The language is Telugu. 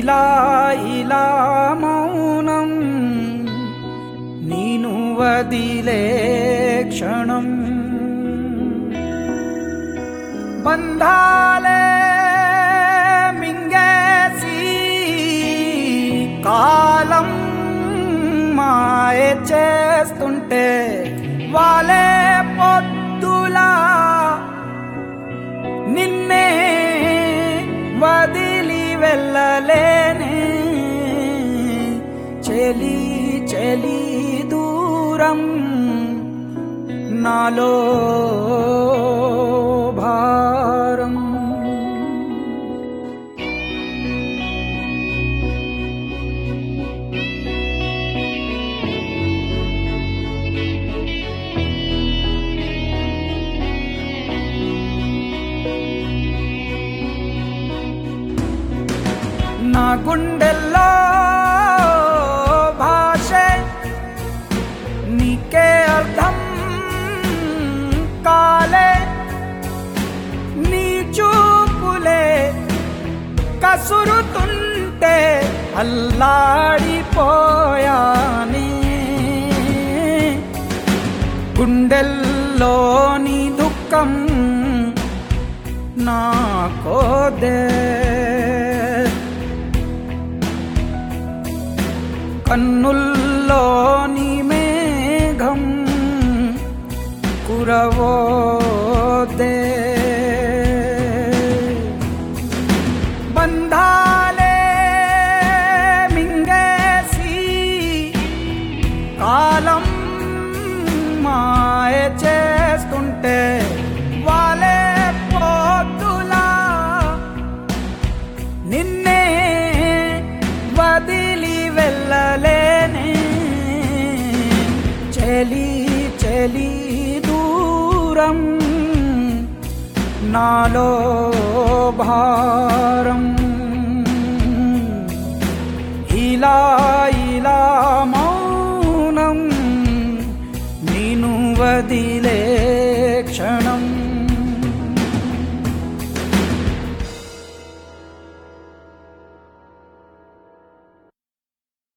ఇలా ఇలా మౌనం నేను వదిలే క్షణం బంధాలే మింగేసి కాలం మాయ చేస్తుంటే వాళ్ళే పొద్దులా నిన్నే వదిలి వెళ్ళలేనే చెలి చెలి దూరం నాలో భారం నా గుండెల్లో భాషే నీకే అర్థం కాలే నీ చూపులే కసురుతుంటే అల్లాడిపోయానే గుండెల్లోని దుఃఖం నాకోదే కన్నుల్లోని మేఘం కురవోదే బంధాలే మింగేసి కాలం మాయ చేస్తుంటే వాళ్ళే పోతులా నిన్నే వదిలి వెళ్ళలేనే చెలి చెలి దూరం నాలో భారం ఇలా ఇలా